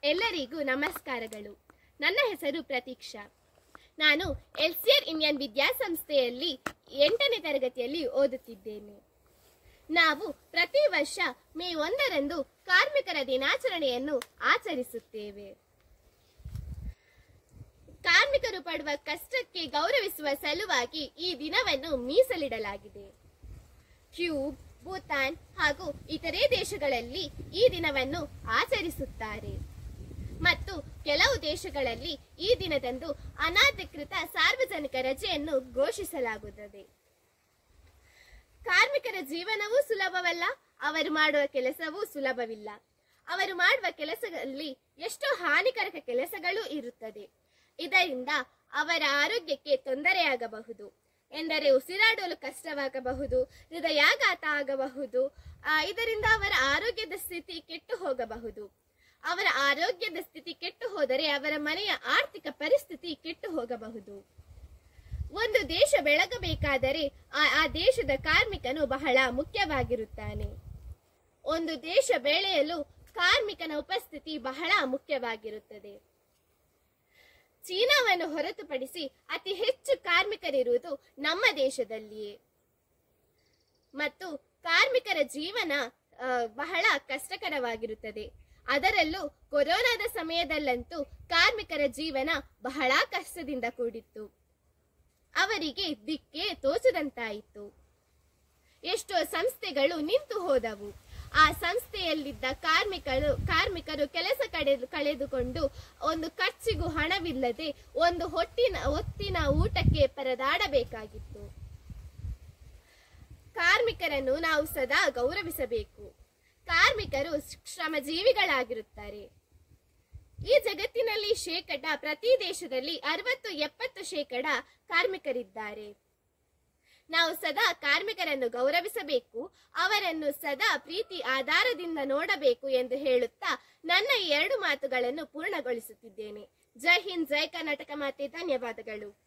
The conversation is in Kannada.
ಎಲ್ಲರಿಗೂ ನಮಸ್ಕಾರಗಳು ನನ್ನ ಹೆಸರು ಪ್ರತೀಕ್ಷಾ ನಾನು ಎಲ್ಸಿಯರ್ ಇಂಡಿಯನ್ ವಿದ್ಯಾಸಂಸ್ಥೆಯಲ್ಲಿ ಎಂಟನೇ ತರಗತಿಯಲ್ಲಿ ಓದುತ್ತಿದ್ದೇನೆ ನಾವು ಪ್ರತಿ ವರ್ಷ ಮೇ ಒಂದರಂದು ಕಾರ್ಮಿಕರ ದಿನಾಚರಣೆಯನ್ನು ಆಚರಿಸುತ್ತೇವೆ ಕಾರ್ಮಿಕರು ಪಡುವ ಕಷ್ಟಕ್ಕೆ ಗೌರವಿಸುವ ಸಲುವಾಗಿ ಈ ದಿನವನ್ನು ಮೀಸಲಿಡಲಾಗಿದೆ ಕ್ಯೂಬ್ ಭೂತಾನ್ ಹಾಗೂ ಇತರೆ ದೇಶಗಳಲ್ಲಿ ಈ ದಿನವನ್ನು ಆಚರಿಸುತ್ತಾರೆ ಮತ್ತು ಕೆಲವು ದೇಶಗಳಲ್ಲಿ ಈ ದಿನದಂದು ಅನಧಿಕೃತ ಸಾರ್ವಜನಿಕ ರಜೆಯನ್ನು ಘೋಷಿಸಲಾಗುತ್ತದೆ ಕಾರ್ಮಿಕರ ಜೀವನವೂ ಸುಲಭವಲ್ಲ ಅವರು ಮಾಡುವ ಕೆಲಸವೂ ಸುಲಭವಿಲ್ಲ ಅವರು ಮಾಡುವ ಕೆಲಸಗಳಲ್ಲಿ ಎಷ್ಟೋ ಹಾನಿಕಾರಕ ಕೆಲಸಗಳು ಇರುತ್ತದೆ ಇದರಿಂದ ಅವರ ಆರೋಗ್ಯಕ್ಕೆ ತೊಂದರೆಯಾಗಬಹುದು ಎಂದರೆ ಉಸಿರಾಡಲು ಕಷ್ಟವಾಗಬಹುದು ಹೃದಯಾಘಾತ ಆಗಬಹುದು ಆ, ಇದರಿಂದ ಅವರ ಆರೋಗ್ಯದ ಸ್ಥಿತಿ ಕೆಟ್ಟು ಹೋಗಬಹುದು ಅವರ ಆರೋಗ್ಯದ ಸ್ಥಿತಿ ಕೆಟ್ಟು ಹೋದರೆ ಅವರ ಮನೆಯ ಆರ್ಥಿಕ ಪರಿಸ್ಥಿತಿ ಕೆಟ್ಟು ಹೋಗಬಹುದು ಒಂದು ದೇಶ ಬೆಳಗಬೇಕಾದರೆ ಆ ಆ ದೇಶದ ಕಾರ್ಮಿಕನು ಬಹಳ ಮುಖ್ಯವಾಗಿರುತ್ತಾನೆ ಒಂದು ದೇಶ ಬೆಳೆಯಲು ಕಾರ್ಮಿಕನ ಉಪಸ್ಥಿತಿ ಬಹಳ ಮುಖ್ಯವಾಗಿರುತ್ತದೆ ಚೀನಾವನ್ನು ಹೊರತುಪಡಿಸಿ ಅತಿ ಹೆಚ್ಚು ಕಾರ್ಮಿಕರಿರುವುದು ನಮ್ಮ ದೇಶದಲ್ಲಿಯೇ ಮತ್ತು ಕಾರ್ಮಿಕರ ಜೀವನ ಆ, ಬಹಳ ಕಷ್ಟಕರವಾಗಿರುತ್ತದೆ ಅದರಲ್ಲೂ ಕೊರೋನಾದ ಸಮಯದಲ್ಲಂತೂ ಕಾರ್ಮಿಕರ ಜೀವನ ಬಹಳ ಕಷ್ಟದಿಂದ ಕೂಡಿತ್ತು ಅವರಿಗೆ ದಿಕ್ಕೇ ತೋಚದಂತಾಯಿತು ಎಷ್ಟೋ ಸಂಸ್ಥೆಗಳು ನಿಂತು ಹೋದವು ಆ ಸಂಸ್ಥೆಯಲ್ಲಿದ್ದ ಕಾರ್ಮಿಕರು ಕಾರ್ಮಿಕರು ಕೆಲಸ ಕಳೆದು ಕಳೆದುಕೊಂಡು ಒಂದು ಖರ್ಚಿಗೂ ಹಣವಿಲ್ಲದೆ ಒಂದು ಹೊಟ್ಟಿನ ಹೊತ್ತಿನ ಊಟಕ್ಕೆ ಪರದಾಡಬೇಕಾಗಿತ್ತು ಕಾರ್ಮಿಕರನ್ನು ನಾವು ಸದಾ ಗೌರವಿಸಬೇಕು ಕಾರ್ಮಿಕರು ಶ್ರಮಜೀವಿಗಳಾಗಿರುತ್ತಾರೆ ಈ ಜಗತ್ತಿನಲ್ಲಿ ಶೇಕಡ ಪ್ರತಿ ದೇಶದಲ್ಲಿ ಅರವತ್ತು ಎಪ್ಪತ್ತು ಶೇಕಡ ಕಾರ್ಮಿಕರಿದ್ದಾರೆ ನಾವು ಸದಾ ಕಾರ್ಮಿಕರನ್ನು ಗೌರವಿಸಬೇಕು ಅವರನ್ನು ಸದಾ ಪ್ರೀತಿ ಆಧಾರದಿಂದ ನೋಡಬೇಕು ಎಂದು ಹೇಳುತ್ತಾ ನನ್ನ ಈ ಎರಡು ಮಾತುಗಳನ್ನು ಪೂರ್ಣಗೊಳಿಸುತ್ತಿದ್ದೇನೆ ಜೈ ಹಿಂದ್ ಜೈ ಕರ್ನಾಟಕ ಮಾತೆ ಧನ್ಯವಾದಗಳು